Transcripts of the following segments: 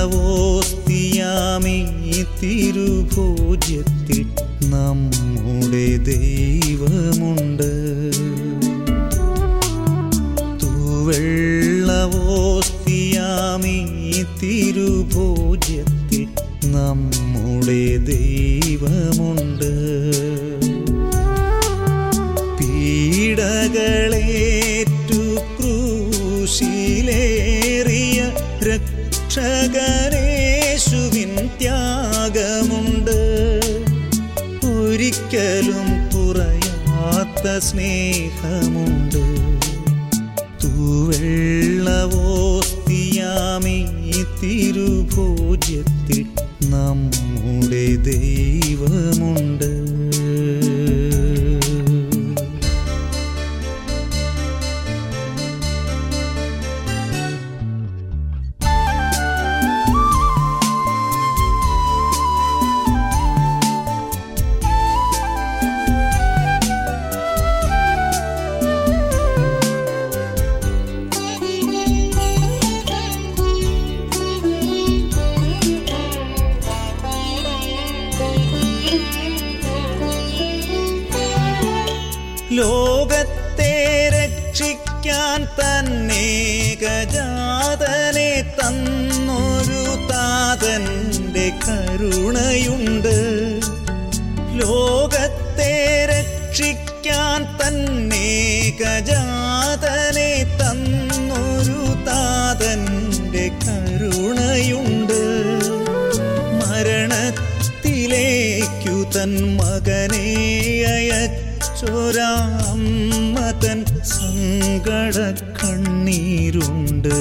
തൂവെള്ളവോസ്തിയാമീ തിരുഭോജ്യത്തിൽ നമ്മുടെ ദൈവമുണ്ട് തൂവെള്ളവോസ്തിയാമീ തിരുഭോജ്യത്തിൽ നമ്മുടെ ദൈവമുണ്ട് പീഡകളേറ്റു ക്രൂശിലേറിയ രക്ഷകനേശുവിൻ ത്യാഗമുണ്ട് ഒരിക്കലും കുറയാത്ത സ്നേഹമുണ്ട് തൂവെള്ളവോസ്തിയാമീ തിരുഭോജ്യത്തിൽ നമ്മുടെ ദൈവമുണ്ട് ലോകത്തെ രക്ഷിക്കാൻ തന്നെ ഗജാതനെ തന്നൊരു താതന്റെ കരുണയുണ്ട് ലോകത്തെ രക്ഷിക്കാൻ തന്നെ ഗജാതനെ തന്നൊരു താതന്റെ കരുണയുണ്ട് മരണത്തിലേക്കു തൻ മകനെ അയച്ചൊരാമ്മ തൻ സങ്കട കണ്ണീരുണ്ട്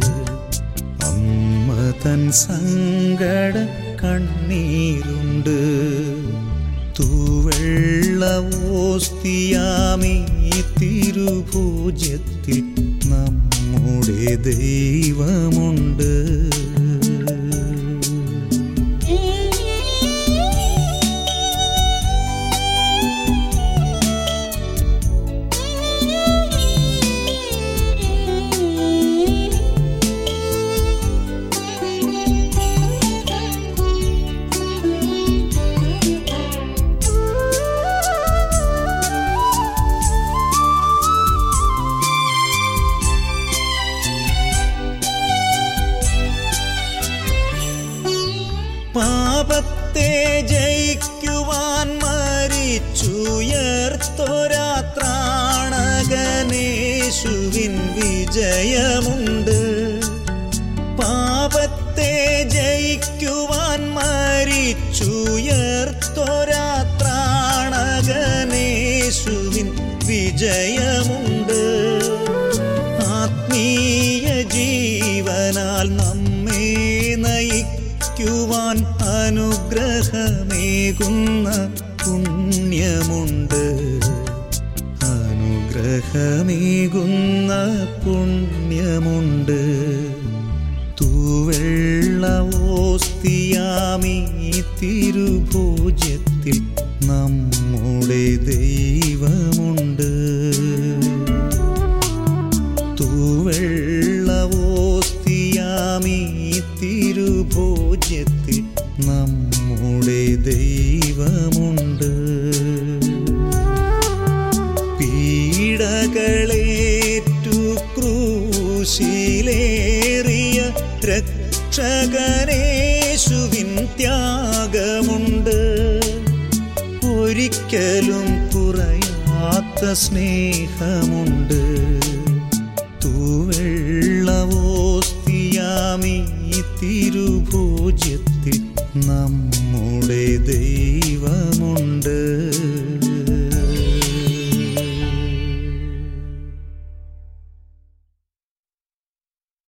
അമ്മ തൻ സങ്കട കണ്ണീരുണ്ട് തൂവെള്ളവോസ്തിയാമീ തിരുഭോജ്യത്തിൽ നമ്മുടെ ദൈവമുണ്ട് പാപത്തെ ജയിക്കുവാൻ മരിച്ചുയർത്തൊരാത്രാണകനേശുവിൻ വിജയമുണ്ട് പാപത്തെ ജയിക്കുവാൻ മരിച്ചുയർത്തൊരാത്രാണകനേശുവിൻ വിജയമുണ്ട് ആത്മീയ ജീവനാൽ നമ്മെ നയിക്കുവാൻ അനുഗ്രഹമേകുന്ന പുണ്യമുണ്ട് അനുഗ്രഹമേകുന്ന പുണ്യമുണ്ട് തൂവെള്ളവോസ്തിയാമീ തിരുഭോജ്യത്തിൽ നമ്മുടെ ദൈവമുണ്ട് തൂവെള്ളവോസ്തിയാമീ തിരുഭോജ്യത്തിൽ നമ്മുടെ ദൈവമുണ്ട് പീഡകളേറ്റു ക്രൂശിലേറിയ രക്ഷകനേശുവിൻ ത്യാഗമുണ്ട് ഒരിക്കലും കുറയാത്ത സ്നേഹമുണ്ട് തൂവെള്ളവോസ്തിയാമീ തിരുഭോജ്യത്തിൽ നമ്മുടെ ദൈവം